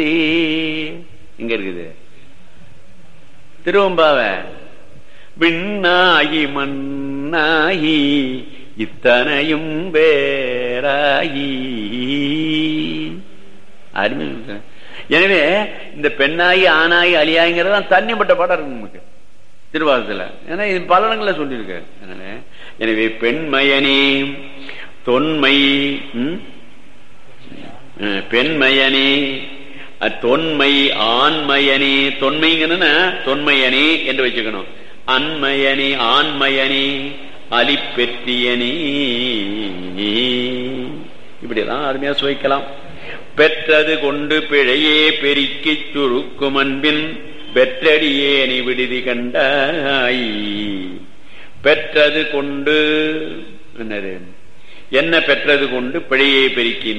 இங்க இருக்குது திருவம்பாவ விண்ணாகி மண்ணாகி இத்தனையும் வேறாகி அருமை இருக்கு. எனவே இந்த பெண்ணாகி ஆணாகி அழியாங்கிறது தான் தண்ணிப்பட்ட பாடம் இருக்கு நமக்கு திருவாசத்துல ஏன்னா இது பல இடங்கள்ல சொல்லியிருக்கு அதனால எனவே பெண்மயனே தொன்மை ம்? அஹ், பெண்மயனே அஹ், தொன்மை ஆண்மயனே தொன்மைங்கன்னா தொன்மையனே என்று வச்சுக்கணும் அன்மயனே ஆண்மயனே அலிப்பெற்றியனே இப்படியெல்லாம் அருமையா சுவைக்கலாம் பெற்றது கொண்டு பிழையே பெருக்கிச் சுருக்கும் அன்பின் பெற்றடியே நீ விடுதி கண்டாய் பெற்றது கொண்டு என்னது என்ன பெற்றது கொண்டு பிழையை பெருக்கி